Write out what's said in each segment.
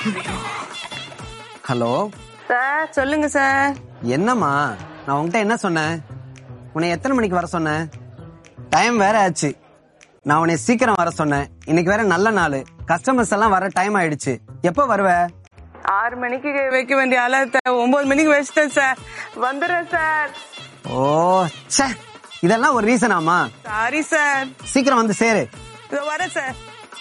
Hello sir சொல்லுங்க sir என்னம்மா நான் உன்கிட்ட என்ன சொன்னேன் உன்னை எத்தனை மணிக்கு வர சொன்னேன் டைம் வேற ஆச்சு நான் உன்னை சீக்கிரம் வர சொன்னேன் இன்னைக்கு வேற நல்ல நாள் கஸ்டமர்ஸ் எல்லாம் வர டைம் ஆயிடுச்சு எப்போ வருவ ஆறு மணிக்கு வைக்க வேண்டிய அலர்ட்ட ஒன்பது மணிக்கு வச்சிட்டேன் சார் வந்துடுறேன் சார் ஓ ச்சே இதெல்லாம் ஒரு ரீசனாமா சாரி சார் சீக்கிரம் வந்து சேரு இதோ வரேன் சார்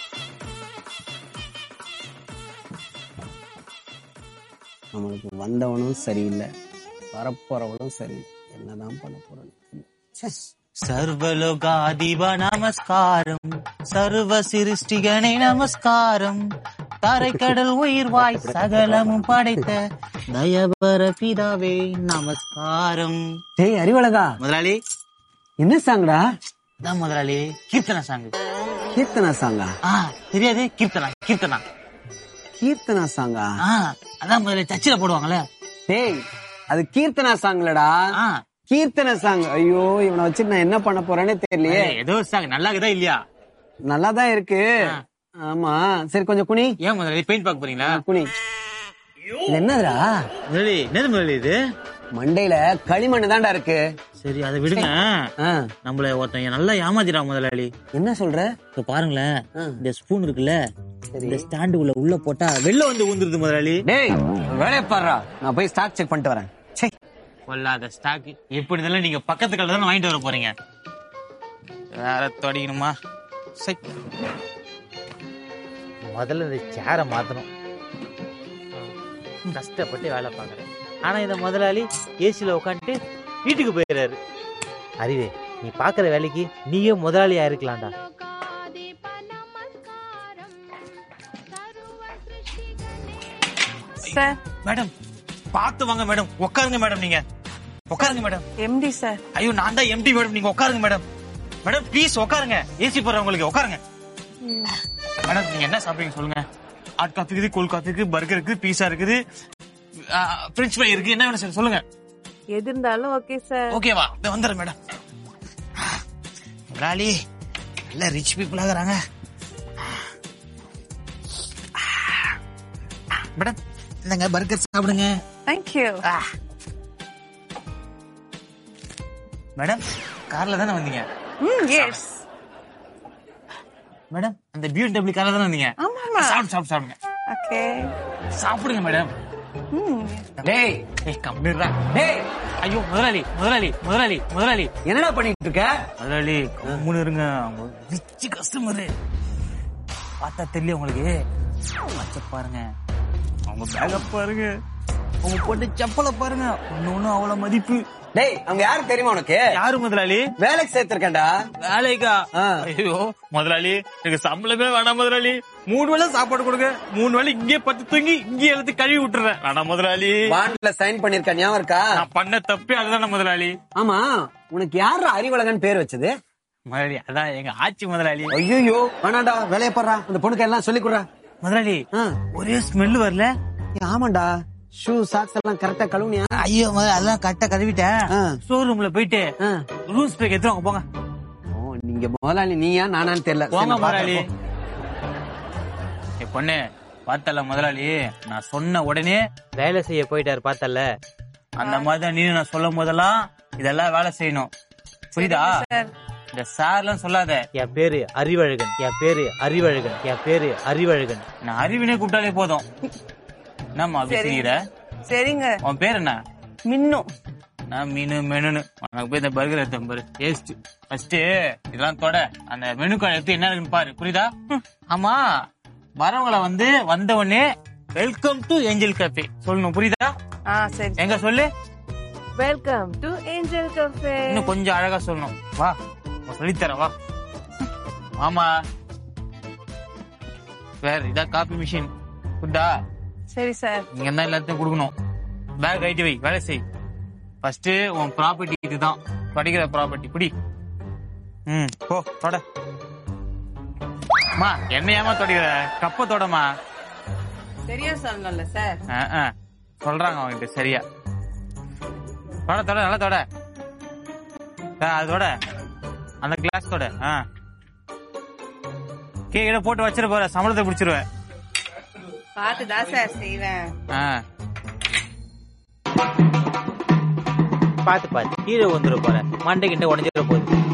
நம்மளுக்கு வந்தவனும் சரியில்லை வரப்போறவனும் சரியில்லை என்னதான் பண்ண போறோம் சர்வலோகாதிப நமஸ்காரம் சர்வ சிருஷ்டிகனை நமஸ்காரம் தரைக்கடல் உயிர்வாய் சகலமும் படைத்த தயபர பிதாவே நமஸ்காரம் டேய் அறிவழகா முதலாளி என்ன சாங்கடா தான் முதலாளி கீர்த்தனா சாங் கீர்த்தனா சாங்கா ஆ தெரியாது கீர்த்தனா கீர்த்தனா கீர்த்தனா சாங்கா ஆ அதான் முதல்ல சர்ச்சில் போடுவாங்கல்ல டேய் அது கீர்த்தனா சாங்லடா ஆ கீர்த்தன சாங் ஐயோ இவனை வச்சு நான் என்ன பண்ண போறேன்னு தெரியலையே ஏதோ சாங் நல்லா இருக்குதா இல்லையா நல்லா தான் இருக்கு ஆமா சரி கொஞ்சம் குனி ஏன் முதலாளி பெயிண்ட் பார்க்க போறீங்களா குனி இது என்னதுடா முதலாளி என்னது முதலாளி இது மண்டையில களிமண் தான்டா இருக்கு சரி அதை விடுங்க ஆ, நம்மள ஒருத்தன் நல்லா ஏமாத்திட்டான் முதலாளி என்ன சொல்ற இப்ப பாருங்களேன் ஆ. இந்த ஸ்பூன் இருக்குல்ல இந்த ஸ்டாண்டுக்குள்ள உள்ள போட்டா வெளில வந்து ஊந்துருது முதலாளி டேய் வேலைய பாடுறா நான் போய் ஸ்டாக் செக் பண்ணிட்டு வரேன் ச்சே கொல்லாத ஸ்டாக் எப்படி இருந்தாலும் நீங்க பக்கத்து கடையில தானே வாங்கிட்டு வர போறீங்க வேற தொடங்கணுமா சை முதல்ல இந்த சேரை மாத்தணும் கஷ்டப்பட்டு வேலை பார்க்கறேன் ஆனா இந்த முதலாளி ஏசில உட்காந்துட்டு வீட்டுக்கு போயிடுறாரு அறிவே நீ பாக்குற வேலைக்கு நீயே முதலாளியா இருக்கலாம்டா சார் மேடம் பார்த்து வாங்க மேடம் உட்காருங்க மேடம் நீங்க உட்காருங்க மேடம் எம்டி சார் ஐயோ நான் தான் எம்டி மேடம் நீங்க உட்காருங்க மேடம் மேடம் ப்ளீஸ் உட்காருங்க ஏசி போறவங்களுக்கு உட்காருங்க மேடம் நீங்க என்ன சாப்பிடுறீங்க சொல்லுங்க ஹாட் காஃபி இருக்குது கூல் காஃபி இருக்குது பர்கர் இருக்குது பீஸா இருக்குது பிரெஞ்ச் ஃப்ரை இருக்கு என்ன வேணும் சார் சொல்லுங்க எது இருந்தாலும் ஓகே சார் ஓகேவா இந்த வந்துடுறேன் மேடம் முதலாளி நல்ல ரிச் பீப்புள் ஆகுறாங்க மேடம் இந்தங்க பர்கர் சாப்பிடுங்க தேங்க்யூ மேடம் கார்ல தானே வந்தீங்க ம் எஸ் மேடம் அந்த பியூடபிள்யூ கார்ல தானே வந்தீங்க ஆமா ஆமா சாப்பிடு சாப்பிடு சாப்பிடுங்க ஓகே சாப்பிடுங்க மேடம் ம் டேய் ஏய் கம்மிடுறா டேய் ஐயோ முதலாளி முதலாளி முதலாளி முதலாளி என்னடா பண்ணிட்டு இருக்க முதலாளி கம்முன்னு இருங்க அவங்க ரிச் கஸ்டமரு பார்த்தா தெரியல உங்களுக்கு வாட்ச பாருங்க அவங்க பேக பாருங்க அவங்க போட்டு செப்பலை பாருங்க ஒண்ணு ஒண்ணு அவ்வளவு மதிப்பு டேய் அவங்க யாரு தெரியுமா உனக்கு யாரு முதலாளி வேலைக்கு சேர்த்திருக்கேன்டா வேலைக்கா ஆ. ஐயோ முதலாளி எனக்கு சம்பளமே வேணாம் முதலாளி மூணு வேளை சாப்பாடு கொடுங்க மூணு வேளை இங்கே பத்து தூங்கி இங்கே எழுத்து கழுவி விட்டுறேன் வேணாம் முதலாளி பாண்ட்ல சைன் பண்ணிருக்க ஞாபகம் இருக்கா நான் பண்ண தப்பே அதுதானே முதலாளி ஆமா உனக்கு யாரா அறிவழகன் பேர் வச்சது முதலாளி அதான் எங்க ஆட்சி முதலாளி ஐயோ வேணாண்டா வேலைய போடுறா அந்த பொண்ணுக்கு எல்லாம் சொல்லி கொடுறா முதலாளி ஆ. ஒரே ஸ்மெல் வரல ஏய், ஆமாண்டா ஷூ சாக்ஸ் எல்லாம் கரெக்டா கழுவுனியா ஐயோ முதல்ல அதெல்லாம் கரெக்டா கழுவிட்டேன் ஆ. ஸ்டோர் ரூம்ல போயிட்டு ஆ. ரூம் ஸ்ப்ரே எடுத்துவாங்க போங்க ஓ நீங்க முதலாளி நீயா நானான்னு தெரியல சரி, போங்க நான் முதலாளி பார்க்கறேன். ஏய் பொண்ணு பார்த்தல முதலாளி நான் சொன்ன உடனே வேலை செய்ய போயிட்டாரு பார்த்தல அந்த மாதிரி தான் நீ நான் சொல்லும் போதெல்லாம் இதெல்லாம் வேலை செய்யணும் புரியுதா சார் இந்த சார்லாம் சொல்லாத என் பேரு அறிவழகன் என் பேரு அறிவழகன் என் பேரு அறிவழகன் நான் அறிவினே கூப்பிட்டாலே போதும் என்னம்மா அப்படி சரி. செய்யற சரிங்க உன் பேர் என்ன மின்னும் நான் மீனு மெனுன்னு உனக்கு போய் இந்த பர்கர் எடுத்தேன் பாரு டேஸ்ட் ஃபர்ஸ்ட் இதெல்லாம் தொட அந்த மெனு கார்டு எடுத்து என்ன இருக்குன்னு பாரு புரியுதா ஆமா வரவங்கள வந்து வந்த உடனே வெல்கம் டு ஏஞ்சல் கேஃபே சொல்லணும் புரியுதா ஆ சரி எங்க சொல்லு வெல்கம் டு ஏஞ்சல் கஃபே இன்னும் கொஞ்சம் அழகா சொல்லணும் வா நான் சொல்லித்தரேன் வா ஆமா வேற இதான் காபி மிஷின் புரியுதா சரி சார் நீங்க தான் எல்லாத்தையும் கொடுக்கணும் பேக் ஐட்டி வை வேலை செய் ஃபர்ஸ்ட் உன் ப்ராப்பர்ட்டி இதுதான் படிக்கிற ப்ராப்பர்ட்டி குடி ம் போ தொட அம்மா என்ன ஏமா தொடைக்கிற கப்ப தொடமா சரியா சொல்லணும்ல சார் சொல்றாங்க அவங்கிட்ட சரியா தொட தொட நல்லா தொட ஆ, அது தொட அந்த கிளாஸ் தொட ஆ கீழே போட்டு வச்சிட போற சம்பளத்தை பிடிச்சிருவேன் பார்த்துதான் சார் செய்வேன் ஆ பாத்து பாத்து கீழே வந்துட போற மண்டை கிட்ட உடஞ்சிட போகுது